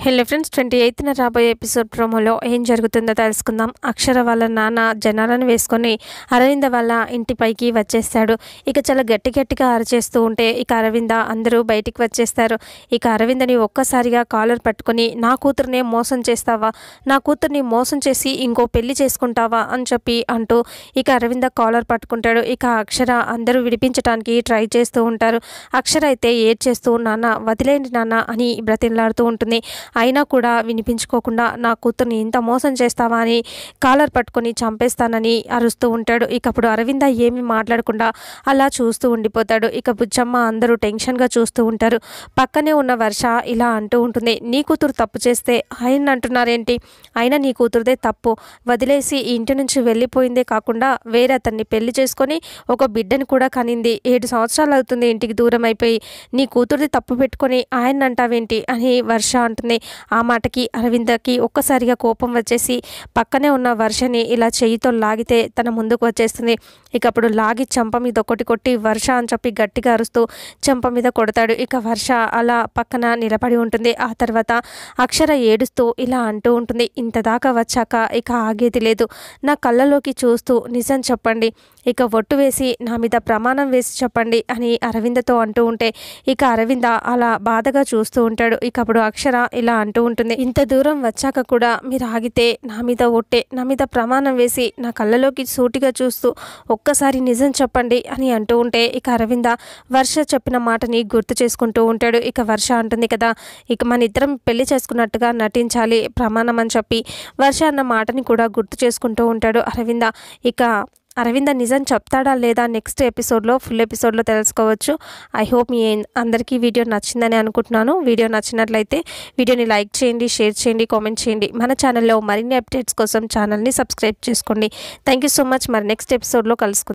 hello friends twenty ఎయిత్న రాబోయే episode ప్రోమోలో ఏం జరుగుతుందో తెలుసుకుందాం అక్షర వాళ్ళ నాన్న జనాలను వేసుకొని అరవింద వాళ్ళ ఇంటిపైకి వచ్చేస్తాడు ఇక చాలా గట్టి గట్టిగా అరచేస్తూ ఉంటే ఇక అరవింద అందరూ బయటికి వచ్చేస్తారు ఇక అరవిందని ఒక్కసారిగా కాలర్ పట్టుకొని నా కూతురునే మోసం చేస్తావా నా కూతుర్ని మోసం చేసి ఇంకో పెళ్లి చేసుకుంటావా అని చెప్పి అంటూ ఇక అరవింద కాలర్ పట్టుకుంటాడు ఇక అక్షర అందరూ విడిపించడానికి ట్రై చేస్తూ ఉంటారు అక్షర అయితే ఏడ్ చేస్తూ నాన్న వదిలేండి నాన్న అని బ్రతిమలాడుతూ ఉంటుంది అయినా కూడా వినిపించుకోకుండా నా కూతుర్ని ఇంత మోసం చేస్తావా అని కాలర్ పట్టుకొని చంపేస్తానని అరుస్తూ ఉంటాడు ఇక అప్పుడు అరవింద ఏమీ మాట్లాడకుండా అలా చూస్తూ ఉండిపోతాడు ఇక బుజ్జమ్మ అందరూ టెన్షన్గా చూస్తూ ఉంటారు పక్కనే ఉన్న వర్ష ఇలా అంటూ ఉంటుంది నీ కూతురు తప్పు చేస్తే ఆయన అంటున్నారేంటి అయినా నీ కూతురుదే తప్పు వదిలేసి ఈ ఇంటి నుంచి వెళ్ళిపోయిందే కాకుండా వేరే అతన్ని పెళ్లి చేసుకొని ఒక బిడ్డని కూడా కనింది ఏడు సంవత్సరాలు అవుతుంది ఇంటికి దూరం అయిపోయి నీ కూతురుది తప్పు పెట్టుకొని ఆయన అంటావేంటి అని వర్ష అంటుంది ఆ మాటకి అరవిందకి ఒక్కసారిగా కోపం వచ్చేసి పక్కనే ఉన్న వర్షని ఇలా చెయ్యితో లాగితే తన ముందుకు వచ్చేస్తుంది ఇక అప్పుడు లాగి చెంప మీద ఒకటి కొట్టి వర్ష అని చెప్పి గట్టిగా అరుస్తూ చెంప మీద కొడతాడు ఇక వర్ష అలా పక్కన నిలబడి ఉంటుంది ఆ తర్వాత అక్షర ఏడుస్తూ ఇలా అంటూ ఉంటుంది ఇంత దాకా వచ్చాక ఇక ఆగేది లేదు నా కళ్ళలోకి చూస్తూ నిజం చెప్పండి ఇక ఒట్టు వేసి నా మీద ప్రమాణం వేసి చెప్పండి అని అరవిందతో అంటూ ఉంటే ఇక అరవింద అలా బాధగా చూస్తూ ఉంటాడు ఇక అప్పుడు అక్షర ఇలా అంటూ ఉంటుంది ఇంత దూరం వచ్చాక కూడా మీరు ఆగితే నా మీద ఒట్టే నా మీద ప్రమాణం వేసి నా కళ్ళలోకి సూటిగా చూస్తూ ఒక్కసారి నిజం చెప్పండి అని అంటూ ఉంటే ఇక అరవింద వర్ష చెప్పిన మాటని గుర్తు చేసుకుంటూ ఉంటాడు ఇక వర్ష అంటుంది కదా ఇక మన ఇద్దరం పెళ్లి చేసుకున్నట్టుగా నటించాలి ప్రమాణం అని చెప్పి వర్ష అన్న మాటని కూడా గుర్తు చేసుకుంటూ ఉంటాడు అరవింద ఇక అరవింద నిజం చెప్తాడా లేదా నెక్స్ట్ ఎపిసోడ్లో ఫుల్ ఎపిసోడ్లో తెలుసుకోవచ్చు ఐ హోప్ మీ అందరికీ వీడియో నచ్చిందని అనుకుంటున్నాను వీడియో నచ్చినట్లయితే వీడియోని లైక్ చేయండి షేర్ చేయండి కామెంట్ చేయండి మన ఛానల్లో మరిన్ని అప్డేట్స్ కోసం ఛానల్ని సబ్స్క్రైబ్ చేసుకోండి థ్యాంక్ యూ సో మచ్ మరి నెక్స్ట్ ఎపిసోడ్లో కలుసుకుందాం